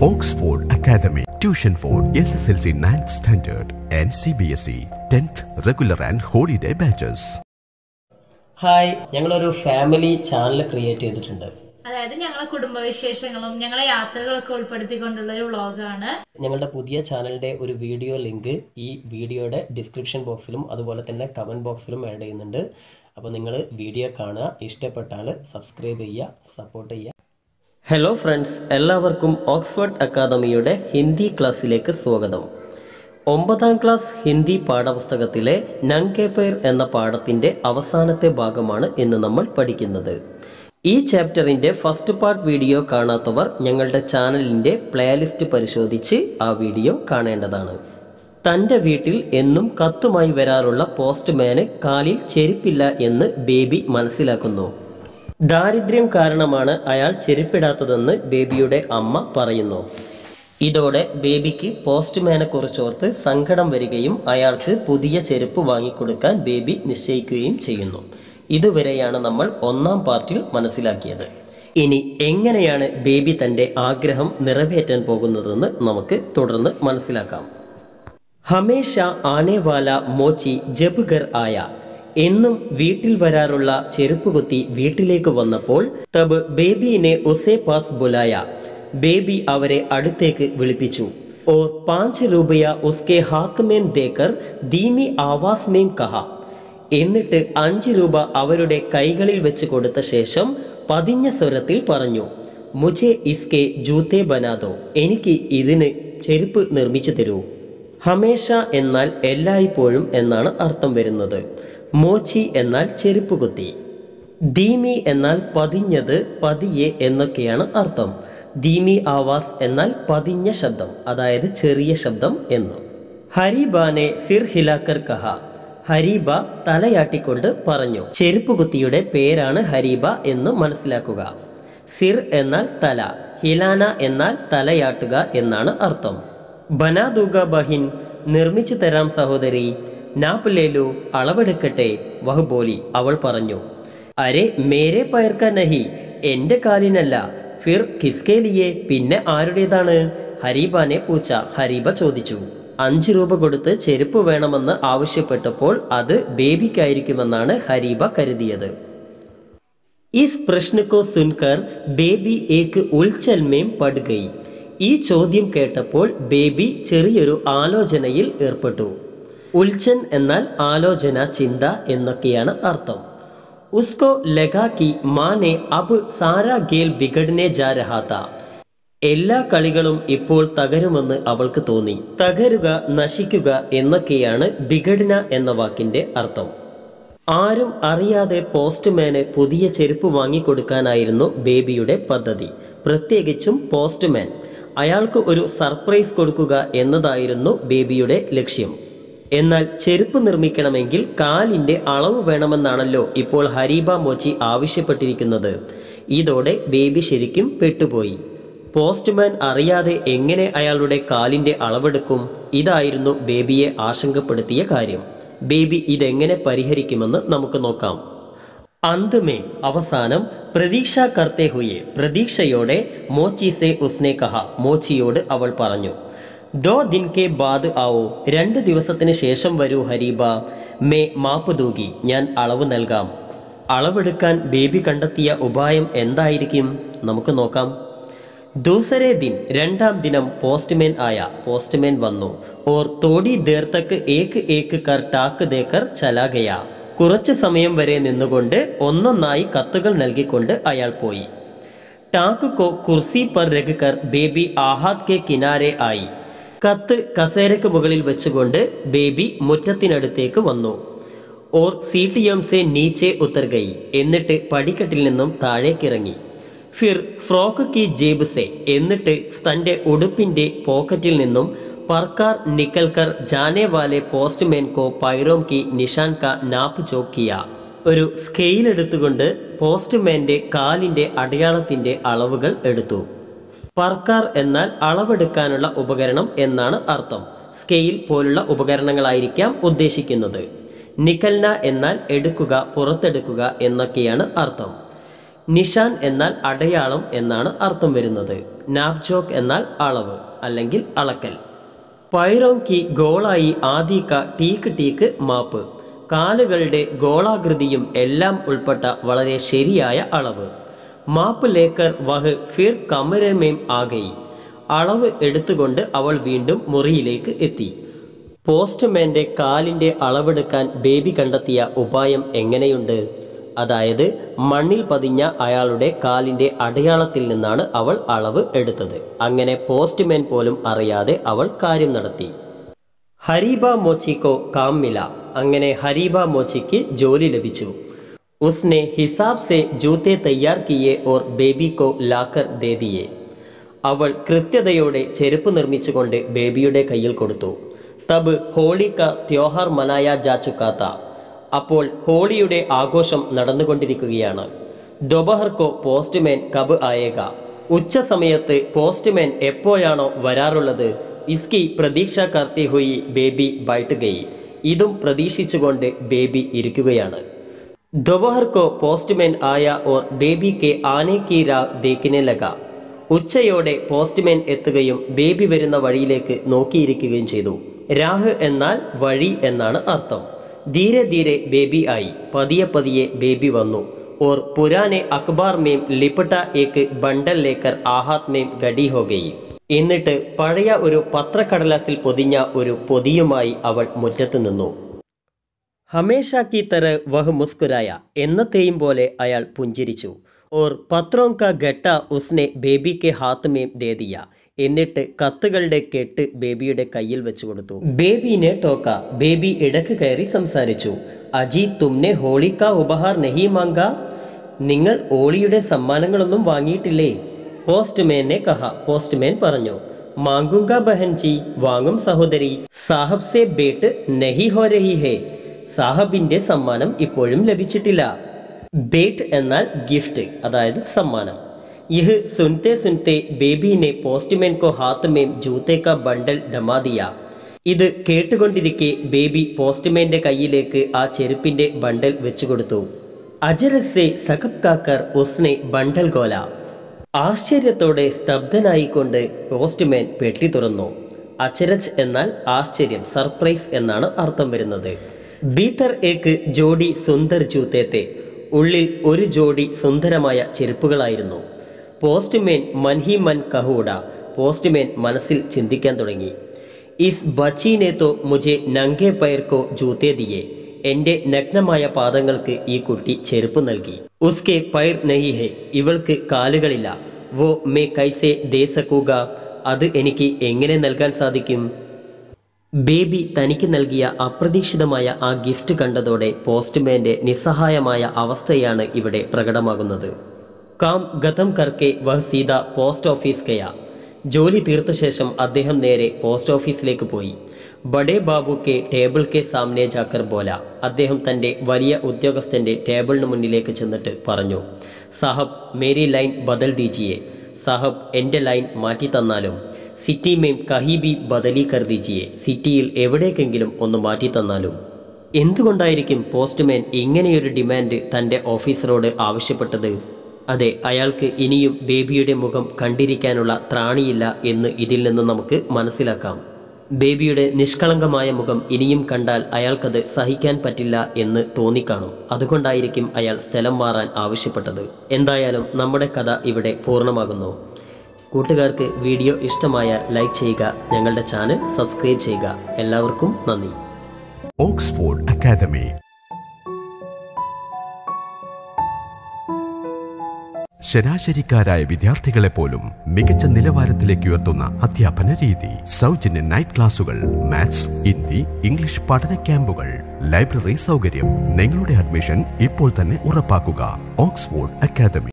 Oxford Academy. Tuition for SSLC 9th Standard and CBSE 10th Regular and Holiday Batches. Hi ഞങ്ങളൊരു family channel create ചെയ്തിട്ടുണ്ട് അതായത് ഞങ്ങളെ കുടുംബവിശേഷങ്ങളും ഞങ്ങളെ യാത്രകളൊക്കെ ഉൾപ്പെടുത്തിക്കൊണ്ടുള്ള ഒരു വ്ളോഗാണ് ഞങ്ങളുടെ പുതിയ ചാനലിൻ്റെ ഒരു വീഡിയോ ലിങ്ക് ഈ വീഡിയോയുടെ ഡിസ്ക്രിപ്ഷൻ ബോക്സിലും അതുപോലെ തന്നെ കമൻറ്റ് ബോക്സിലും ആഡ് ചെയ്യുന്നുണ്ട് അപ്പോൾ നിങ്ങൾ വീഡിയോ കാണുക ഇഷ്ടപ്പെട്ടാൽ സബ്സ്ക്രൈബ് ചെയ്യുക സപ്പോർട്ട് ചെയ്യുക ഹലോ ഫ്രണ്ട്സ് എല്ലാവർക്കും ഓക്സ്ഫോർഡ് അക്കാദമിയുടെ ഹിന്ദി ക്ലാസ്സിലേക്ക് സ്വാഗതം ഒമ്പതാം ക്ലാസ് ഹിന്ദി പാഠപുസ്തകത്തിലെ നങ്കേപ്പേർ എന്ന പാഠത്തിൻ്റെ അവസാനത്തെ ഭാഗമാണ് ഇന്ന് നമ്മൾ പഠിക്കുന്നത് ഈ ചാപ്റ്ററിൻ്റെ ഫസ്റ്റ് പാർട്ട് വീഡിയോ കാണാത്തവർ ഞങ്ങളുടെ ചാനലിൻ്റെ പ്ലേലിസ്റ്റ് പരിശോധിച്ച് ആ വീഡിയോ കാണേണ്ടതാണ് തൻ്റെ വീട്ടിൽ എന്നും കത്തുമായി വരാറുള്ള പോസ്റ്റ്മാന് കാലിൽ ചെരുപ്പില്ല എന്ന് ബേബി മനസ്സിലാക്കുന്നു ദാരിദ്ര്യം കാരണമാണ് അയാൾ ചെരുപ്പിടാത്തതെന്ന് ബേബിയുടെ അമ്മ പറയുന്നു ഇതോടെ ബേബിക്ക് പോസ്റ്റ്മാനെ കുറിച്ചോർത്ത് സങ്കടം വരികയും അയാൾക്ക് പുതിയ ചെരുപ്പ് വാങ്ങിക്കൊടുക്കാൻ ബേബി നിശ്ചയിക്കുകയും ചെയ്യുന്നു ഇതുവരെയാണ് നമ്മൾ ഒന്നാം പാർട്ടിൽ മനസ്സിലാക്കിയത് ഇനി എങ്ങനെയാണ് ബേബി തൻ്റെ ആഗ്രഹം നിറവേറ്റാൻ പോകുന്നതെന്ന് നമുക്ക് തുടർന്ന് മനസ്സിലാക്കാം ഹമേഷ ആനേവാല മോച്ചി ജബുഗർ ആയ എന്നും വീട്ടിൽ വരാറുള്ള ചെരുപ്പ് കുത്തി വീട്ടിലേക്ക് വന്നപ്പോൾ തബ് ബേബിനെ ഉസേ പാസ് ബുലായ ബേബി അവരെ അടുത്തേക്ക് വിളിപ്പിച്ചു ഓർ പാഞ്ച് രൂപയ ഉസ്കെ ഹാത്ത് മേം ദേക്കർ ധീമി ആവാസ് മേം കഹ എന്നിട്ട് അഞ്ച് രൂപ അവരുടെ കൈകളിൽ വെച്ച് കൊടുത്ത ശേഷം പതിഞ്ഞ സ്വരത്തിൽ പറഞ്ഞു മുझे ഇസ്കെ ജൂത്തെ ബനാദോ എനിക്ക് ഇതിന് ചെരുപ്പ് നിർമ്മിച്ചു തരൂ ഹമേഷ എന്നാൽ എല്ലായ്പ്പോഴും എന്നാണ് അർത്ഥം വരുന്നത് മോച്ചി എന്നാൽ ചെരുപ്പ് കുത്തി ധീമി എന്നാൽ പതിഞ്ഞത് പതിയെ എന്നൊക്കെയാണ് അർത്ഥം ധീമി ആവാസ് എന്നാൽ പതിഞ്ഞ ശബ്ദം അതായത് ചെറിയ ശബ്ദം എന്ന് ഹരിബാനെ സിർ ഹിലാക്കർ കഹ ഹരീബ തലയാട്ടിക്കൊണ്ട് പറഞ്ഞു ചെരുപ്പ് കുത്തിയുടെ പേരാണ് ഹരീബ എന്ന് മനസ്സിലാക്കുക സിർ എന്നാൽ തല ഹിലാന എന്നാൽ തലയാട്ടുക എന്നാണ് അർത്ഥം ബനാദുക ബഹിൻ നിർമ്മിച്ചു തരാം സഹോദരി നാപ്പിലേലു അളവെടുക്കട്ടെ വഹുബോലി അവൾ പറഞ്ഞു അരെ മേരെ പയർക്ക നഹി എന്റെ കാലിനല്ല ഫിർ കിസ്കേലിയെ പിന്നെ ആരുടേതാണ് ഹരീബാനെ പൂച്ച ഹരീബ ചോദിച്ചു അഞ്ചു രൂപ കൊടുത്ത് ചെരുപ്പ് വേണമെന്ന് ആവശ്യപ്പെട്ടപ്പോൾ അത് ബേബിക്കായിരിക്കുമെന്നാണ് ഹരീബ കരുതിയത് ഇസ് പ്രശ്ന കോ സുൻകർ ബേബി ഏക്ക് ഉൾച്ചൽ മേം പടുകൈ ഈ ചോദ്യം കേട്ടപ്പോൾ ബേബി ചെറിയൊരു ആലോചനയിൽ ഏർപ്പെട്ടു ഉൽച്ചൻ എന്നാൽ ആലോചന ചിന്ത എന്നൊക്കെയാണ് അർത്ഥം ഉസ്കോ ലഗാ കി മാനെ അബ് സാരാ ഗേൽ ബിഗഡ്നെ ജാ രഹാ താ എല്ലാ കളികളും ഇപ്പോൾ തകരുമെന്ന് അവൾക്ക് തോന്നി തകരുക നശിക്കുക എന്നൊക്കെയാണ് ബിഗഡ്ന എന്ന വാക്കിന്റെ അർത്ഥം ആരും അറിയാതെ പോസ്റ്റ്മാന് പുതിയ ചെരുപ്പ് വാങ്ങിക്കൊടുക്കാനായിരുന്നു ബേബിയുടെ പദ്ധതി പ്രത്യേകിച്ചും പോസ്റ്റ്മാൻ അയാൾക്ക് ഒരു സർപ്രൈസ് കൊടുക്കുക എന്നതായിരുന്നു ബേബിയുടെ ലക്ഷ്യം എന്നാൽ ചെരുപ്പ് നിർമ്മിക്കണമെങ്കിൽ കാലിന്റെ അളവ് വേണമെന്നാണല്ലോ ഇപ്പോൾ ഹരീബ മോച്ചി ആവശ്യപ്പെട്ടിരിക്കുന്നത് ഇതോടെ ബേബി ശരിക്കും പെട്ടുപോയി പോസ്റ്റ്മാൻ അറിയാതെ എങ്ങനെ അയാളുടെ കാലിന്റെ അളവെടുക്കും ഇതായിരുന്നു ബേബിയെ ആശങ്കപ്പെടുത്തിയ കാര്യം ബേബി ഇതെങ്ങനെ പരിഹരിക്കുമെന്ന് നമുക്ക് നോക്കാം അന്ത്മേ അവസാനം പ്രതീക്ഷ കർത്തേ ഹുയെ പ്രതീക്ഷയോടെ മോച്ചി സെ ഉസ്നെ കഹ മോച്ചിയോട് അവൾ പറഞ്ഞു ദോ ദിൻ കെ ബാദ് ആവോ രണ്ട് ദിവസത്തിന് ശേഷം വരൂ ഹരീബ മേ മാപ്പ് തൂകി ഞാൻ അളവ് നൽകാം അളവെടുക്കാൻ ബേബി കണ്ടെത്തിയ ഉപായം എന്തായിരിക്കും നമുക്ക് നോക്കാം ദൂസരേ ദിൻ രണ്ടാം ദിനം പോസ്റ്റ്മാൻ ആയ പോസ്റ്റ്മാൻ വന്നു ഓർ തോടി ദേർ തക്ക് ഏക്ക് ഏക്ക് കർ ടാക്ക് ദേക്കർ ചലാഗയ കുറച്ചു സമയം വരെ നിന്നുകൊണ്ട് ഒന്നൊന്നായി കത്തുകൾ നൽകിക്കൊണ്ട് അയാൾ പോയി ടാക്ക് കോ കുർസി പർ രഗ് കർ ബേബി ആഹാദ് കെ കിനാരെ ആയി കത്ത് കസേരയ്ക്ക് മുകളിൽ വെച്ചുകൊണ്ട് ബേബി മുറ്റത്തിനടുത്തേക്ക് വന്നു ഓർ സി ടി എം സെ നീച്ചെ ഉത്തർഗൈ എന്നിട്ട് പടിക്കെട്ടിൽ നിന്നും താഴേക്കിറങ്ങി ഫിർ ഫ്രോക്ക് കി ജേബ് സെ എന്നിട്ട് തൻ്റെ ഉടുപ്പിൻ്റെ പോക്കറ്റിൽ നിന്നും പർക്കാർ നിക്കൽക്കർ ജാനെ വാലെ പോസ്റ്റ്മാൻ കോ പൈറോം കി നിഷാൻ ക നാപ്പ് ചോക്കിയ ഒരു സ്കെയിൽ എടുത്തുകൊണ്ട് പോസ്റ്റ്മാൻ്റെ കാലിൻ്റെ അടയാളത്തിൻ്റെ അളവുകൾ എടുത്തു പർക്കാർ എന്നാൽ അളവെടുക്കാനുള്ള ഉപകരണം എന്നാണ് അർത്ഥം സ്കെയിൽ പോലുള്ള ഉപകരണങ്ങളായിരിക്കാം ഉദ്ദേശിക്കുന്നത് നിക്കൽന എന്നാൽ എടുക്കുക പുറത്തെടുക്കുക എന്നൊക്കെയാണ് അർത്ഥം നിഷാൻ എന്നാൽ അടയാളം എന്നാണ് അർത്ഥം വരുന്നത് നാപ്ജോക്ക് എന്നാൽ അളവ് അല്ലെങ്കിൽ അളക്കൽ പൈറോം കി ഗോളായി ആദിക ടീക്ക് ടീക്ക് മാപ്പ് കാലുകളുടെ ഗോളാകൃതിയും എല്ലാം ഉൾപ്പെട്ട വളരെ ശരിയായ അളവ് മാപ്പ് ലേക്കർ വഹ് ഫിർ കമരമേം ആകയി അളവ് എടുത്തുകൊണ്ട് അവൾ വീണ്ടും മുറിയിലേക്ക് എത്തി പോസ്റ്റ്മാൻ്റെ കാലിൻ്റെ അളവെടുക്കാൻ ബേബി കണ്ടെത്തിയ ഉപായം എങ്ങനെയുണ്ട് അതായത് മണ്ണിൽ പതിഞ്ഞ അയാളുടെ കാലിൻ്റെ അടയാളത്തിൽ നിന്നാണ് അവൾ അളവ് എടുത്തത് അങ്ങനെ പോസ്റ്റ്മാൻ പോലും അറിയാതെ അവൾ കാര്യം നടത്തി ഹരീബ മോച്ചിക്കോ കാം മില അങ്ങനെ ഹരീബ മോച്ചിക്ക് ജോലി ലഭിച്ചു ഉസ്നെ ഹിസാബ് സെ ജൂത്തെ തയ്യാർ കിയെ ഓർ ബേബി കോ ലാക്കർ ദേ ദിയെ അവൾ കൃത്യതയോടെ ചെരുപ്പ് നിർമ്മിച്ചുകൊണ്ട് ബേബിയുടെ കയ്യിൽ കൊടുത്തു തബ് ഹോളി ക ത്യോഹാർ മനായ ജാ ചുക്കാത്ത അപ്പോൾ ഹോളിയുടെ ആഘോഷം നടന്നുകൊണ്ടിരിക്കുകയാണ് ദൊബഹർക്കോ പോസ്റ്റ്മാൻ കബ് ആയേക ഉച്ച സമയത്ത് പോസ്റ്റ്മാൻ എപ്പോഴാണോ വരാറുള്ളത് ഇസ്കി പ്രതീക്ഷ കർത്തി ഹുയി ബേബി ബൈട്ട് ഗയി ഇതും പ്രതീക്ഷിച്ചുകൊണ്ട് ബേബി ഇരിക്കുകയാണ് दोपहर को പോസ്റ്റ്മാൻ ആയ ഓർ ബേബി കെ ആനെ കി രാ ദേക്കിനെ ലഗ ഉച്ചയോടെ പോസ്റ്റ്മാൻ എത്തുകയും ബേബി വരുന്ന വഴിയിലേക്ക് നോക്കിയിരിക്കുകയും ചെയ്തു രാഹ് എന്നാൽ വഴി എന്നാണ് അർത്ഥം ധീരെ ധീരെ ബേബി ആയി പതിയെ പതിയെ ബേബി വന്നു ഓർ പുരാനെ അഖബാർ മേം ലിപട്ട ഏക്ക് ബണ്ടൽ ലേക്കർ ആഹാത് മേം ഗഡി ഹോ ഗയി എന്നിട്ട് പഴയ ഒരു പത്രക്കടലാസിൽ പൊതിഞ്ഞ ഒരു പൊതിയുമായി അവൾ മുറ്റത്ത് നിന്നു ഹമേഷ കി തര വഹ് മുസ്കുരായ എന്നത്തെയും പോലെ അയാൾ പുഞ്ചിരിച്ചു ഓർ പത്രോം കാ ഘട്ട ഉസ്നെ ബേബി കെ ഹാത്ത് മേം ദേ ദിയ എന്നിട്ട് കത്തുകളുടെ കെട്ട് ബേബിയുടെ കയ്യിൽ വെച്ചു കൊടുത്തു ബേബിനെ ടോക്ക ബേബി ഇടക്ക് കയറി സംസാരിച്ചു അജി തുമ്നെ ഹോളി കാ ഉപഹാർ നഹി മാങ്ക നിങ്ങൾ ഓളിയുടെ സമ്മാനങ്ങളൊന്നും വാങ്ങിയിട്ടില്ലേ പോസ്റ്റ്മാനെ കഹ പോസ്റ്റ്മാൻ പറഞ്ഞു മാങ്കുങ്ക ബഹൻജി വാങ്ങും സഹോദരി സാഹബ് സെ ബേട്ട് നഹി ഹോ രഹി ഹേ സാഹബിന്റെ സമ്മാനം ഇപ്പോഴും ലഭിച്ചിട്ടില്ല ബേട്ട് എന്നാൽ ഗിഫ്റ്റ് അതായത് സമ്മാനം യഹ് സുൻത്തെ സുൻത്തെ ബേബിനെ പോസ്റ്റ്മാൻ കോ ഹാത്ത് മേം ജൂത്തെ കാ ബണ്ടൽ ദമാദിയ ഇത് കേട്ടുകൊണ്ടിരിക്കെ ബേബി പോസ്റ്റ്മാന്റെ കയ്യിലേക്ക് ആ ചെരുപ്പിന്റെ ബണ്ടൽ വെച്ചുകൊടുത്തു അജരസെ സഖബ് കാക്കർ ഉസ്നെ ബണ്ടൽ ഗോല ആശ്ചര്യത്തോടെ സ്തബ്ധനായിക്കൊണ്ട് പോസ്റ്റ്മാൻ പെട്ടി തുറന്നു അച്ചരച്ച് എന്നാൽ ആശ്ചര്യം സർപ്രൈസ് എന്നാണ് അർത്ഥം വരുന്നത് ഭീതർ ഏക്ക് ജോഡി സുന്ദർ ജൂത്തേത്തെ ഉള്ളിൽ ഒരു ജോഡി സുന്ദരമായ ചെരുപ്പുകളായിരുന്നു പോസ്റ്റ്മാൻ മൻഹി മൻ കഹൂഡ പോസ്റ്റ്മാൻ മനസ്സിൽ ചിന്തിക്കാൻ തുടങ്ങി ഇസ് ബച്ചീനെ തോ മുജെ നങ്കെ പയർക്കോ ജൂത്തേ ദിയെ എന്റെ നഗ്നമായ പാദങ്ങൾക്ക് ഈ കുട്ടി ചെരുപ്പ് നൽകി ഉസ്കെ പയർ നഹി ഹെ ഇവൾക്ക് കാലുകളില്ല വോ മേ കൈസെ ദേ സക്കൂക അത് എനിക്ക് എങ്ങനെ നൽകാൻ സാധിക്കും ബേബി തനിക്ക് നൽകിയ അപ്രതീക്ഷിതമായ ആ ഗിഫ്റ്റ് കണ്ടതോടെ പോസ്റ്റ്മാന്റെ നിസ്സഹായമായ അവസ്ഥയാണ് ഇവിടെ പ്രകടമാകുന്നത് കാം ഗതം കർക്കെ വഹ് സീത പോസ്റ്റ് ഓഫീസ് കയ ജോലി തീർത്ത ശേഷം അദ്ദേഹം നേരെ പോസ്റ്റ് ഓഫീസിലേക്ക് പോയി ബഡേ ബാബു കെ ടേബിൾ കെ സാമനെ ജാക്കർ ബോല അദ്ദേഹം തൻ്റെ വലിയ ഉദ്യോഗസ്ഥന്റെ ടേബിളിന് മുന്നിലേക്ക് ചെന്നിട്ട് പറഞ്ഞു സാഹബ് മേരി ലൈൻ ബദൽ ദീജിയെ സാഹബ് എൻ്റെ ലൈൻ മാറ്റി തന്നാലും സിറ്റി മേം കഹി ബി ബദലി കർ ദീജിയെ സിറ്റിയിൽ എവിടേക്കെങ്കിലും ഒന്ന് മാറ്റി തന്നാലും എന്തുകൊണ്ടായിരിക്കും പോസ്റ്റ്മാൻ ഇങ്ങനെയൊരു ഡിമാൻഡ് തൻ്റെ ഓഫീസറോട് ആവശ്യപ്പെട്ടത് അതെ അയാൾക്ക് ഇനിയും ബേബിയുടെ മുഖം കണ്ടിരിക്കാനുള്ള ത്രാണിയില്ല എന്ന് ഇതിൽ നിന്ന് നമുക്ക് മനസ്സിലാക്കാം ബേബിയുടെ നിഷ്കളങ്കമായ മുഖം ഇനിയും കണ്ടാൽ അയാൾക്കത് സഹിക്കാൻ പറ്റില്ല എന്ന് തോന്നിക്കാണും അതുകൊണ്ടായിരിക്കും അയാൾ സ്ഥലം മാറാൻ ആവശ്യപ്പെട്ടത് എന്തായാലും നമ്മുടെ കഥ ഇവിടെ പൂർണ്ണമാകുന്നു കൂട്ടുകാർക്ക് വീഡിയോ ഇഷ്ടമായ ലൈക്ക് ചെയ്യുക ഞങ്ങളുടെ ചാനൽ സബ്സ്ക്രൈബ് ചെയ്യുക എല്ലാവർക്കും നന്ദി ഓക്സ്ഫോർഡ് അക്കാദമി ശരാശരിക്കാരായ വിദ്യാർത്ഥികളെ പോലും മികച്ച നിലവാരത്തിലേക്ക് ഉയർത്തുന്ന അധ്യാപന രീതി സൗജന്യ നൈറ്റ് ക്ലാസുകൾ മാത്സ് ഹിന്ദി ഇംഗ്ലീഷ് പഠന ക്യാമ്പുകൾ ലൈബ്രറി സൗകര്യം നിങ്ങളുടെ അഡ്മിഷൻ ഇപ്പോൾ തന്നെ ഉറപ്പാക്കുക ഓക്സ്ഫോർഡ് അക്കാദമി